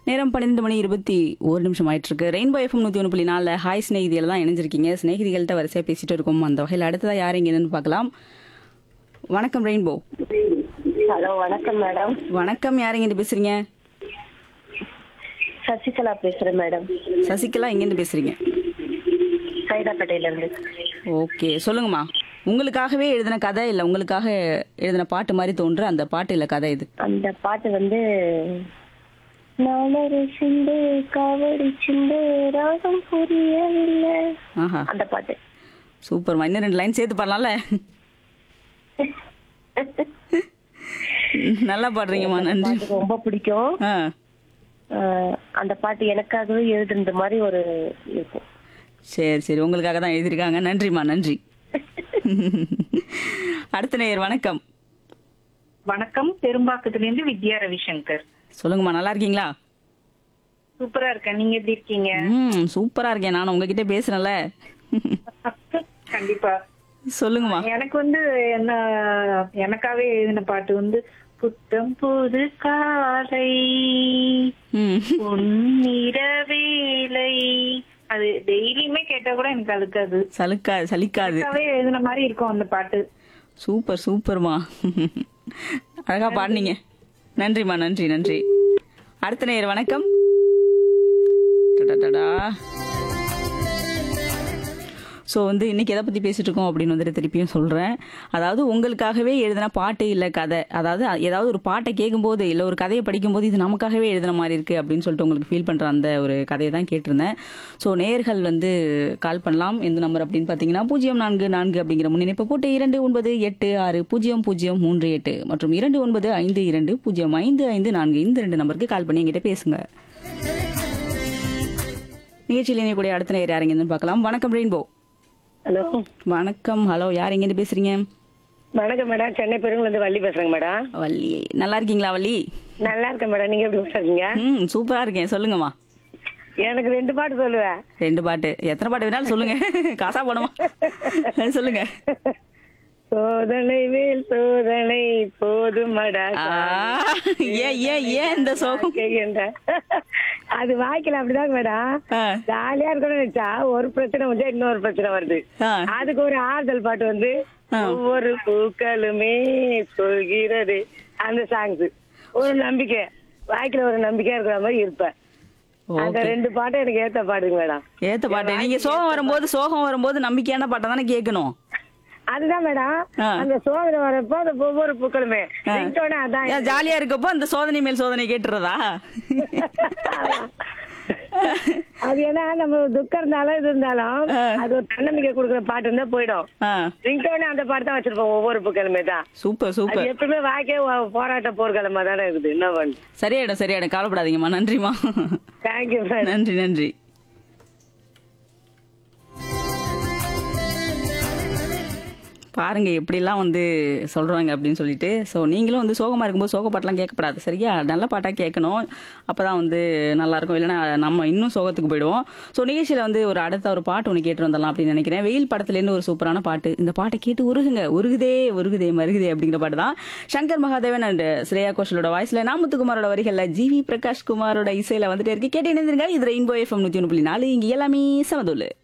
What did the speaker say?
நேரம் பன்னிரெண்டு மணி இருபத்தி ஒரு நிமிஷம் ஆயிட்டு இருக்கு ரெயின்போ எஃப்எம் நூற்றி ஒன்று புள்ளி நாலில் ஹாய் ஸ்நேகிதியில் தான் இணைஞ்சிருக்கீங்க ஸ்நேகிதிகள்கிட்ட வரிசையாக பேசிட்டு இருக்கோம் அந்த வகையில் அடுத்ததாக யார் இங்கே என்னன்னு பார்க்கலாம் வணக்கம் ரெயின்போ ஹலோ வணக்கம் மேடம் வணக்கம் யார் இங்கேருந்து பேசுறீங்க சசிகலா பேசுறேன் மேடம் சசிகலா எங்கேருந்து பேசுறீங்க சைதாப்பேட்டையில இருந்து ஓகே சொல்லுங்கம்மா உங்களுக்காகவே எழுதின கதை இல்லை உங்களுக்காக எழுதின பாட்டு மாதிரி தோன்ற அந்த பாட்டு இல்லை கதை இது அந்த பாட்டு வந்து நானொரு சிந்து காவடி சிந்து ராகம் புரியவில்லை ஆஹா அந்த பாட்டு சூப்பர்மா இன்னும் ரெண்டு லைன் சேர்த்து பாடலாம்ல நல்லா பாடுறீங்கம்மா நன்றி பாட்டு ரொம்ப பிடிக்கும் ஆ ஆஹ் அந்த பாட்டு எனக்காகவே எழுதுனது மாதிரி ஒரு இருக்கும் சரி சரி உங்களுக்காக தான் எழுதியிருக்காங்க நன்றிம்மா நன்றி அடுத்த நேயர் வணக்கம் வணக்கம் பெரும்பாக்கத்துல இருந்து வித்யா ரவிசங்கர் சொல்லுங்கம்மா நல்லா இருக்கீங்களா சூப்பரா இருக்கேன் நீங்க எப்படி இருக்கீங்க ம் சூப்பரா இருக்கேன் நான் உங்ககிட்ட பேசுறேன்ல கண்டிப்பா சொல்லுங்கம்மா எனக்கு வந்து என்ன எனக்காவே எழுதின பாட்டு வந்து புத்தம் புது காலை ம் பொன்னிறவேலை அது டெய்லியுமே கேட்டா கூட எனக்கு அழுக்காது சலுக்கா சலிக்காது எனக்காவே எழுதின மாதிரி இருக்கும் அந்த பாட்டு சூப்பர் சூப்பர்மா அழகா பாடுனீங்க நன்றிம்மா நன்றி நன்றி அடுத்த நேயர் வணக்கம் டடடடா. ஸோ வந்து இன்னைக்கு எதை பற்றி பேசிட்டு இருக்கோம் அப்படின்னு வந்துட்டு திருப்பியும் சொல்கிறேன் அதாவது உங்களுக்காகவே எழுதின பாட்டு இல்லை கதை அதாவது ஏதாவது ஒரு பாட்டை கேட்கும்போது இல்லை ஒரு கதையை படிக்கும்போது இது நமக்காகவே எழுதின மாதிரி இருக்குது அப்படின்னு சொல்லிட்டு உங்களுக்கு ஃபீல் பண்ணுற அந்த ஒரு கதையை தான் கேட்டிருந்தேன் ஸோ நேயர்கள் வந்து கால் பண்ணலாம் எந்த நம்பர் அப்படின்னு பார்த்தீங்கன்னா பூஜ்ஜியம் நான்கு நான்கு அப்படிங்கிற முன்னிணைப்பு போட்டு இரண்டு ஒன்பது எட்டு ஆறு பூஜ்ஜியம் பூஜ்ஜியம் மூன்று எட்டு மற்றும் இரண்டு ஒன்பது ஐந்து இரண்டு பூஜ்ஜியம் ஐந்து ஐந்து நான்கு இந்த ரெண்டு நம்பருக்கு கால் பண்ணி என்கிட்ட பேசுங்க நிகழ்ச்சியில் இணையக்கூடிய அடுத்த நேயர் யாருங்கன்னு பார்க்கலாம் வணக்கம் ரெயின்போ ஹலோ வணக்கம் ஹலோ யார் எங்கேருந்து பேசுறீங்க வணக்கம் மேடம் சென்னை பெருங்குல இருந்து வள்ளி பேசுறேங்க மேடம் வள்ளி நல்லா இருக்கீங்களா வள்ளி நல்லா இருக்கேன் மேடம் நீங்க எப்படி பேசுறீங்க ம் சூப்பரா இருக்கேன் சொல்லுங்கம்மா எனக்கு ரெண்டு பாட்டு சொல்லுவேன் ரெண்டு பாட்டு எத்தனை பாட்டு வேணாலும் சொல்லுங்க காசா போடுமா சொல்லுங்க சோதனை மேல் சோதனை போதுமடா ஆ, ஏன் ஏன் ஏன் இந்த சோகம் கேக்குறேன்டா. அது வாய்க்கல அப்படிதான் மேடம் ஆ, ஜாலியா இருக்கணும்னு நினைச்சா ஒரு பிரச்சனை வந்து இன்னொரு பிரச்சனை வருது ஆ, அதுக்கு ஒரு ஆறுதல் பாட்டு வந்து ஒவ்வொரு பூக்களுமே சொல்கிறது அந்த சாங்ஸ் ஒரு நம்பிக்கை வாய்க்குல ஒரு நம்பிக்கையா இருக்கிற மாதிரி இருப்பேன் அந்த ஓகே ரெண்டு பாட்டும் எனக்கு ஏத்த பாடுங்க மேடம் ஏத்த பாட்டு நீங்க சோகம் வரும்போது சோகம் வரும்போது நம்பிக்கையான பாட்டை தானே கேட்கணும் அதுதான் மேடம் ஆ. அந்த சோதனை வரப்போ அந்த ஒவ்வொரு பூக்களுமே ringtone அதான் ஏன் ஜாலியா இருக்கப்போ அந்த சோதனை மேல் சோதனை கேட்டுறதா அது ஏன்னா நம்ம துக்கம் இருந்தாலும் இது இருந்தாலும் அது ஒரு தன்னம்பிக்கை கொடுக்குற பாட்டு இருந்தா போயிடும் ஆ, ரிங்டோனே அந்த பாட்டு தான் வச்சிருப்போம் ஒவ்வொரு பூக்களுமே தான் சூப்பர் அது சூப்பர் எப்பவுமே வாக்கே ஒ- போராட்ட போர்க்களமா தானே இருக்குது என்ன பண்ணு சரியாயிடும் சரியாயிடும் கவலைப்படாதீங்கம்மா நன்றிம்மா தேங்க்யூ மேடம் நன்றி நன்றி பாருங்க எப்படிலாம் வந்து சொல்றாங்க அப்படின்னு சொல்லிட்டு ஸோ நீங்களும் வந்து சோகமா இருக்கும்போது சோக பாட்டெல்லாம் கேட்கப்படாது சரியா நல்ல பாட்டா கேட்கணும் அப்பதான் வந்து நல்லா இருக்கும் இல்லைன்னா நம்ம இன்னும் சோகத்துக்கு போயிடுவோம் ஸோ நிகழ்ச்சியில வந்து ஒரு அடுத்த ஒரு பாட்டு ஒன்று கேட்டு வந்துடலாம் அப்படின்னு நினைக்கிறேன் வெயில் படத்துலேருந்து ஒரு சூப்பரான பாட்டு இந்த பாட்டை கேட்டு உருகுங்க உருகுதே உருகுதே மருகுதே அப்படிங்கிற பாட்டு தான் சங்கர் மகாதேவன் அண்ட் ஸ்ரேயா கோஷலோட வாய்ஸ்ல நாமுத்துக்குமாரோட வரிகள்ல ஜிவி பிரகாஷ் குமாரோட இசையில வந்துட்டே இருக்கு கேட்டு இணைந்திருங்க இது ரெயின்போ எஃப்எம் நூத்தி ஒன்று புள்ளி நாலு இங்க எல்லாமே சமதுல்லு